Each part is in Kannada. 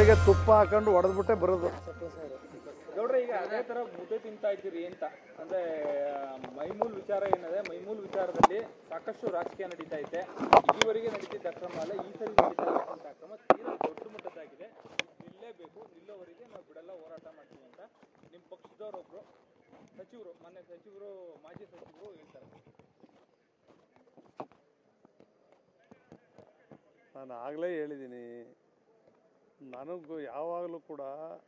ಮುದ್ದೆಗೆ ತುಪ್ಪ ಹಾಕೊಂಡು ಹೊಡೆದ್ಬಿಟ್ಟೆ ಬರೋದು ಗೌಡ್ರೆ ಈಗ ಅದೇ ತರ ಮುದ್ದೆ ತಿಂತಾ ಇದ್ದೀರಿ ಅಂತ ಅಂದ್ರೆ ಆ, ಮೈಮೂಲ್ ವಿಚಾರ ಏನಿದೆ ಮೈಮೂಲ್ ವಿಚಾರದಲ್ಲಿ ಸಾಕಷ್ಟು ರಾಜಕೀಯ ನಡೀತಾ ಇದೆ ಈವರೆಗೆ ನಡೀತಿದ್ದ ಅಕ್ರಮ ಅಲ್ಲ ಈ ಸರಿ ನಡೀತಾ ಇರ್ತಕ್ಕಂಥ ಅಕ್ರಮ ತೀರಾ ದೊಡ್ಡ ಮಟ್ಟದ್ದಾಗಿದೆ ನಿಲ್ಲೇಬೇಕು ನಿಲ್ಲೋವರೆಗೆ ನಾವು ಬಿಡಲ್ಲ ಹೋರಾಟ ಮಾಡ್ತೀವಿ ಅಂತ ನಿಮ್ಮ ಪಕ್ಷದವರೊಬ್ರು ಸಚಿವರು ಮೊನ್ನೆ ಸಚಿವರು ಮಾಜಿ ಸಚಿವರು ಹೇಳ್ತಾರೆ ನಾನು ಆಗಲೇ ಹೇಳಿದ್ದೀನಿ ನನಗೂ ಯಾವಾಗಲೂ ಕೂಡ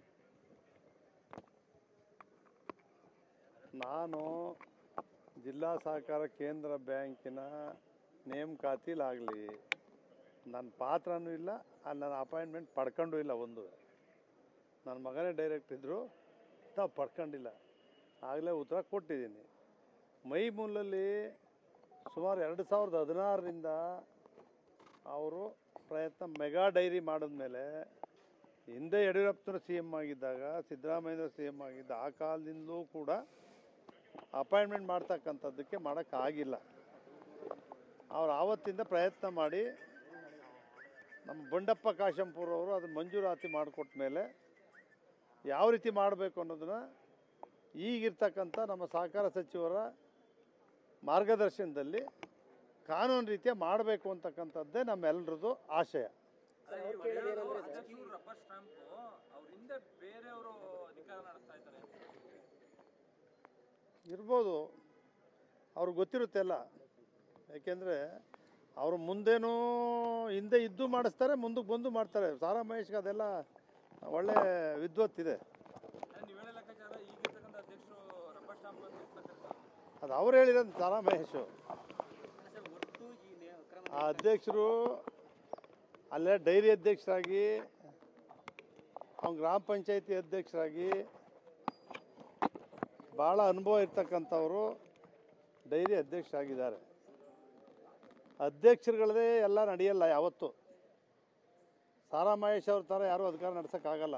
ನಾನು ಜಿಲ್ಲಾ ಸಹಕಾರ ಕೇಂದ್ರ ಬ್ಯಾಂಕಿನ ನೇಮಕಾತಿಲಾಗಲಿ ನನ್ನ ಪಾತ್ರನೂ ಇಲ್ಲ ಅಲ್ಲಿ ನನ್ನ ಅಪಾಯಿಂಟ್ಮೆಂಟ್ ಪಡ್ಕೊಂಡು ಇಲ್ಲ ಒಂದು ನನ್ನ ಮಗನೇ ಡೈರೆಕ್ಟ್ ಇದ್ದರು ನಾವು ಪಡ್ಕೊಂಡಿಲ್ಲ ಆಗಲೇ ಉತ್ತರ ಕೊಟ್ಟಿದ್ದೀನಿ ಮೈ ಮೂಲಲ್ಲಿ ಸುಮಾರು ಎರಡು ಸಾವಿರದ ಹದಿನಾರರಿಂದ ಅವರು ಪ್ರಯತ್ನ ಮೆಗಾ ಡೈರಿ ಮಾಡಿದ್ಮೇಲೆ ಹಿಂದೆ ಯಡಿಯೂರಪ್ಪನವರು ಸಿ ಎಮ್ ಆಗಿದ್ದಾಗ ಸಿದ್ದರಾಮಯ್ಯ ಸಿ ಎಮ್ ಆಗಿದ್ದ ಆ ಕಾಲದಿಂದಲೂ ಕೂಡ ಅಪಾಯಿಂಟ್ಮೆಂಟ್ ಮಾಡ್ತಕ್ಕಂಥದ್ದಕ್ಕೆ ಮಾಡೋಕ್ಕಾಗಿಲ್ಲ ಅವ್ರು ಆವತ್ತಿಂದ ಪ್ರಯತ್ನ ಮಾಡಿ ನಮ್ಮ ಬಂಡಪ್ಪ ಕಾಶಂಪುರ ಅವರು ಅದನ್ನು ಮಂಜೂರಾತಿ ಮಾಡಿಕೊಟ್ಟ ಮೇಲೆ ಯಾವ ರೀತಿ ಮಾಡಬೇಕು ಅನ್ನೋದನ್ನು ಈಗಿರ್ತಕ್ಕಂಥ ನಮ್ಮ ಸಹಕಾರ ಸಚಿವರ ಮಾರ್ಗದರ್ಶನದಲ್ಲಿ ಕಾನೂನು ರೀತಿಯ ಮಾಡಬೇಕು ಅಂತಕ್ಕಂಥದ್ದೇ ನಮ್ಮೆಲ್ಲರದ್ದು ಆಶಯ ರಬ್ಬರ್ ಸ್ಟಾಂಪ್ ಅವ್ರ ಹಿಂದೆ ಬೇರೆಯವರು ಅಧಿಕಾರ ನಡೆಸ್ತಾ ಇದ್ದಾರೆ ಇರ್ಬೋದು ಅವ್ರಿಗೆ ಗೊತ್ತಿರುತ್ತೆ ಎಲ್ಲ ಯಾಕೆಂದರೆ ಅವರು ಮುಂದೇನೂ ಹಿಂದೆ ಇದ್ದು ಮಾಡಿಸ್ತಾರೆ ಮುಂದಕ್ಕೆ ಬಂದು ಮಾಡ್ತಾರೆ ಸಾರಾ ಮಹೇಶ್ಗೆ ಅದೆಲ್ಲ ಒಳ್ಳೆ ವಿದ್ವತ್ತಿದೆ ನೀವು ಹೇಳೋ ಲೆಕ್ಕಾಚಾರ ಈಗಿರ್ತಕ್ಕಂಥ ಅಧ್ಯಕ್ಷರು ರಬ್ಬರ್ ಸ್ಟಾಂಪ್ ಅಂತ ಇಟ್ಕೊತಾರೆ ಅದು ಅವ್ರು ಹೇಳಿರೋದು ಸಾರಾ ಮಹೇಶು ಆ ಅಧ್ಯಕ್ಷರು ಅಲ್ಲೇ ಡೈರಿ ಅಧ್ಯಕ್ಷರಾಗಿ ಅವ್ನು ಗ್ರಾಮ ಪಂಚಾಯತಿ ಅಧ್ಯಕ್ಷರಾಗಿ ಭಾಳ ಅನುಭವ ಇರ್ತಕ್ಕಂಥವರು ಡೈರಿ ಅಧ್ಯಕ್ಷರಾಗಿದ್ದಾರೆ ಅಧ್ಯಕ್ಷರುಗಳದೇ ಎಲ್ಲ ನಡೆಯಲ್ಲ ಯಾವತ್ತೂ ಸಾರಾ ಮಹೇಶ್ ಅವ್ರ ಥರ ಯಾರೂ ಅಧಿಕಾರ ನಡೆಸೋಕ್ಕಾಗಲ್ಲ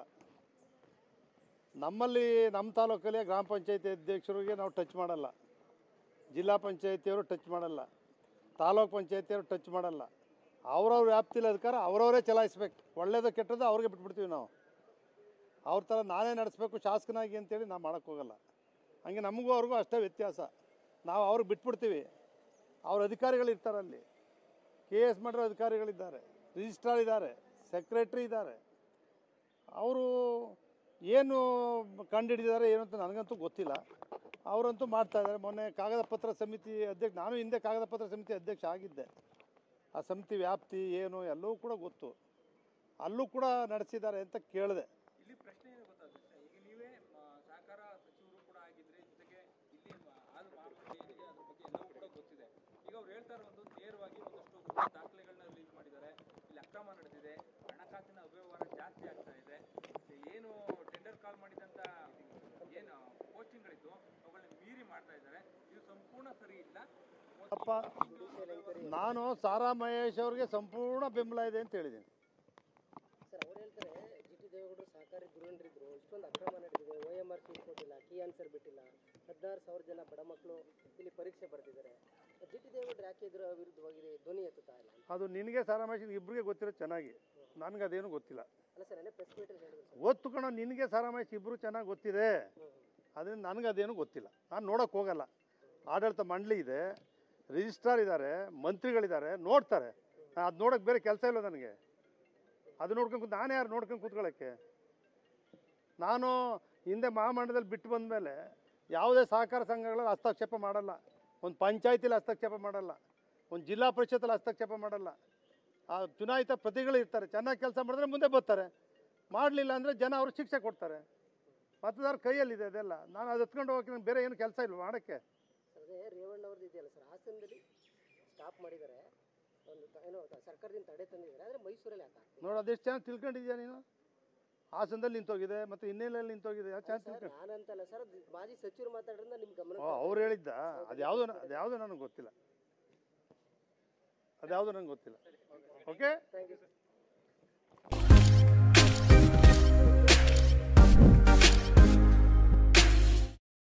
ನಮ್ಮಲ್ಲಿ ನಮ್ಮ ತಾಲೂಕಲ್ಲಿ ಗ್ರಾಮ ಪಂಚಾಯತಿ ಅಧ್ಯಕ್ಷರಿಗೆ ನಾವು ಟಚ್ ಮಾಡಲ್ಲ ಜಿಲ್ಲಾ ಪಂಚಾಯತಿಯವರು ಟಚ್ ಮಾಡಲ್ಲ ತಾಲೂಕ್ ಪಂಚಾಯತಿಯವರು ಟಚ್ ಮಾಡಲ್ಲ ಅವ್ರವ್ರ ವ್ಯಾಪ್ತಿಲಿ ಅಧಿಕಾರ ಅವರವರೇ ಚಲಾಯಿಸ್ಬೇಕು ಒಳ್ಳೇದು ಕೆಟ್ಟದ್ದು ಅವ್ರಿಗೆ ಬಿಟ್ಬಿಡ್ತೀವಿ ನಾವು ಅವ್ರ ಥರ ನಾನೇ ನಡೆಸ್ಬೇಕು ಶಾಸಕನಾಗಿ ಅಂತೇಳಿ ನಾವು ಮಾಡೋಕ್ಕೆ ಹೋಗಲ್ಲ ಹಂಗೆ ನಮಗೂ ಅವ್ರಿಗೂ ಅಷ್ಟೇ ವ್ಯತ್ಯಾಸ ನಾವು ಅವ್ರಿಗೆ ಬಿಟ್ಬಿಡ್ತೀವಿ ಅವ್ರ ಅಧಿಕಾರಿಗಳು ಇರ್ತಾರೆ ಅಲ್ಲಿ ಕೆ ಎಸ್ ಮಾಡಿರೋ ಅಧಿಕಾರಿಗಳಿದ್ದಾರೆ ರಿಜಿಸ್ಟ್ರಾರ್ ಇದ್ದಾರೆ ಸೆಕ್ರೆಟ್ರಿ ಇದ್ದಾರೆ ಅವರು ಏನು ಕಂಡುಹಿಡಿದಿದ್ದಾರೆ ಏನು ಅಂತ ನನಗಂತೂ ಗೊತ್ತಿಲ್ಲ ಅವರಂತೂ ಮಾಡ್ತಾ ಇದ್ದಾರೆ ಮೊನ್ನೆ ಕಾಗದ ಪತ್ರ ಸಮಿತಿ ಅಧ್ಯಕ್ಷ ನಾನು ಹಿಂದೆ ಕಾಗದ ಪತ್ರ ಸಮಿತಿ ಅಧ್ಯಕ್ಷ ಆಗಿದ್ದೆ ಆ ಸಮಿತಿ ವ್ಯಾಪ್ತಿ ಏನು ಎಲ್ಲವೂ ಕೂಡ ಗೊತ್ತು ಅಲ್ಲೂ ಕೂಡ ನಡೆಸಿದ್ದಾರೆ ಅಂತ ಕೇಳಿದೆ ಇಲ್ಲಿ ಪ್ರಶ್ನೆ ಏನು ಗೊತ್ತಾಗುತ್ತೆ ಈಗ ನೀವೇ ಆ, ಸಹಕಾರ ಸಚಿವರು ಕೂಡ ಆಗಿದ್ರೆ ಜೊತೆಗೆ ಇಲ್ಲಿ ಮ- ಹಾಲು ಮಾರುಕಟ್ಟೆ ಏನಿದೆ ಅದ್ರ ಬಗ್ಗೆ ಎಲ್ಲವೂ ಕೂಡ ಗೊತ್ತಿದೆ ಈಗ ಅವ್ರು ಹೇಳ್ತಾರೆ ಒಂದು ನೇರವಾಗಿ ಒಂದಷ್ಟು ಸುಳ್ಳು ದಾಖಲೆಗಳನ್ನ ರಿಲೀಸ್ ಮಾಡಿದ್ದಾರೆ ಇಲ್ಲಿ ಅಕ್ರಮ ನಡೆದಿದೆ ಹಣಕಾಸಿನ ಅವ್ಯವಹಾರ ಜಾಸ್ತಿ ಆಗ್ತಾ ಇದೆ ಮತ್ತೆ ಏನು ಟೆಂಡರ್ ಕಾಲ್ ಮಾಡಿದಂತ ಏನು ಪೋಸ್ಟಿಂಗ್ಗಳಿತ್ತು ಅವುಗಳನ್ನ ಮೀರಿ ಮಾಡ್ತಾ ಇದ್ದಾರೆ ಇದು ಸಂಪೂರ್ಣ ಸರಿ ಇಲ್ಲ ಅಪ್ಪ ನಾನು ಸಾರಾ ಮಹೇಶ್ ಅವ್ರಿಗೆ ಸಂಪೂರ್ಣ ಬೆಂಬಲ ಇದೆ ಅಂತ ಹೇಳಿದ್ದೀನಿ ಸರ್ ಅವ್ರು ಹೇಳ್ತಾರೆ ಜಿ ಟಿ ದೇವೇಗೌಡರು ಸಹಕಾರಿ ಧುರೀಣರಿದ್ರು ಇಷ್ಟೊಂದು ಅಕ್ರಮ ನಡೆದಿದೆ ಒ ಎಮ್ ಆರ್ ಸೀಟ್ ಕೊಟ್ಟಿಲ್ಲ ಕೀ ಆನ್ಸರ್ ಬಿಟ್ಟಿಲ್ಲ ಹದಿನಾರು ಸಾವಿರ ಜನ ಬಡ ಮಕ್ಕಳು ಇಲ್ಲಿ ಪರೀಕ್ಷೆ ಬರೆದಿದ್ದಾರೆ ಜಿ ಟಿ ದೇವೇಗೌಡರು ಯಾಕೆ ಇದರ ವಿರುದ್ಧವಾಗಿ ಧ್ವನಿ ಎತ್ತುತ್ತಾ ಇಲ್ಲ ಅದು ನಿನಗೆ ಸಾರಾ ಮಹೇಶ್ ಇಬ್ಬರಿಗೆ ಗೊತ್ತಿರೋ ಚೆನ್ನಾಗಿ ನನಗೆ ಅದೇನು ಗೊತ್ತಿಲ್ಲ ಅಲ್ಲ ಸರ್ ನೆನ್ನೆ ಪ್ರೆಸ್ ಮೀಟಲ್ಲಿ ಹೇಳಿದ್ರು ಸರ್ ಓದ್ತು ಕಣೋ ನಿನಗೆ ಸಾರಾ ಮಹೇಶ್ ಇಬ್ಬರು ಚೆನ್ನಾಗಿ ಗೊತ್ತಿದೆ ಅದರಿಂದ ನನಗೆ ಅದೇನು ಗೊತ್ತಿಲ್ಲ ನಾನು ನೋಡೋಕೆ ಹೋಗಲ್ಲ ಆಡಳಿತ ಮಂಡಳಿ ಇದೆ ರಿಜಿಸ್ಟ್ರಾರ್ ಇದ್ದಾರೆ ಮಂತ್ರಿಗಳಿದ್ದಾರೆ ನೋಡ್ತಾರೆ ಅದು ನೋಡೋಕೆ ಬೇರೆ ಕೆಲಸ ಇಲ್ಲ ನನಗೆ ಅದು ನೋಡ್ಕೊಂಡು ಕೂತ್- ನಾನೇ ಯಾರು ನೋಡ್ಕೊಂಡು ಕೂತ್ಕೊಳ್ಳೋಕ್ಕೆ ನಾನು ಹಿಂದೆ ಮಹಾಮಂಡಲದಲ್ಲಿ ಬಿಟ್ಟು ಬಂದಮೇಲೆ ಯಾವುದೇ ಸಹಕಾರ ಸಂಘಗಳಲ್ಲಿ ಹಸ್ತಕ್ಷೇಪ ಮಾಡಲ್ಲ ಒಂದು ಪಂಚಾಯತಿಲಿ ಹಸ್ತಕ್ಷೇಪ ಮಾಡಲ್ಲ ಒಂದು ಜಿಲ್ಲಾ ಪರಿಷತ್ತಲ್ಲಿ ಹಸ್ತಕ್ಷೇಪ ಮಾಡಲ್ಲ ಆ ಚುನಾಯಿತ ಪ್ರತಿಗಳು ಇರ್ತಾರೆ ಚೆನ್ನಾಗಿ ಕೆಲಸ ಮಾಡಿದ್ರೆ ಮುಂದೆ ಬರ್ತಾರೆ ಮಾಡಲಿಲ್ಲ ಅಂದರೆ ಜನ ಅವರು ಶಿಕ್ಷೆ ಕೊಡ್ತಾರೆ ಮತದಾರ ಕೈಯಲ್ಲಿದೆ ಅದೆಲ್ಲ ನಾನು ಅದು ಎತ್ಕೊಂಡು ಹೋಗಕ್ಕೆ ನಂಗೆ ಬೇರೆ ಏನು ಕೆಲಸ ಇಲ್ಲ ಮಾಡೋಕ್ಕೆ ಸರ್ ಅದೇ ರೇವಣ್ಣ ಅವ್ರದ್ದು ಇದೆಯಲ್ಲ ಸರ್ ಹಾಸನದಲ್ಲಿ ಸ್ಟಾಪ್ ಮಾಡಿದ್ದಾರೆ ಒಂದು ತ- ಏನೋ ತ- ಸರ್ಕಾರದಿಂದ ತಡೆ ತಂದಿದ್ದಾರೆ ಆದರೆ ಮೈಸೂರಲ್ಲಿ ಯಾಕೆ ಆಗ್ತಿಲ್ಲ? ನೋಡು ಅದೆಷ್ಟು ಚೆನ್ನಾಗಿ ತಿಳ್ಕೊಂಡಿದ್ಯಾ ನೀನು ಹಾಸನದಲ್ಲಿ ನಿಂತೋಗಿದೆ ಮತ್ತು ಇನ್ನೆಲ್ಲಲ್ಲಿ ನಿಂತೋಗಿದೆ ಯಾಕೆ ಚೆನ್ನಾಗಿ ಸರ್ ತಿಳ್ಕೊಂಡು ನಾನಂತಲ್ಲ ಸರ್ ಅದು ಮಾಜಿ ಸಚಿವರು ಮಾತಾಡೋದ್ರಿಂದ ನಿಮ್ಮ ಗಮನ ಓ ಅವ್ರು ಹೇಳಿದ್ದ ಅದು ಯಾವುದು ಅದು ಯಾವುದು ನನಗೆ ಗೊತ್ತಿಲ್ಲ ಅದು ಯಾವುದು ನನಗೆ ಗೊತ್ತಿಲ್ಲ ಓಕೆ ಥ್ಯಾಂಕ್ ಯು ಸರ್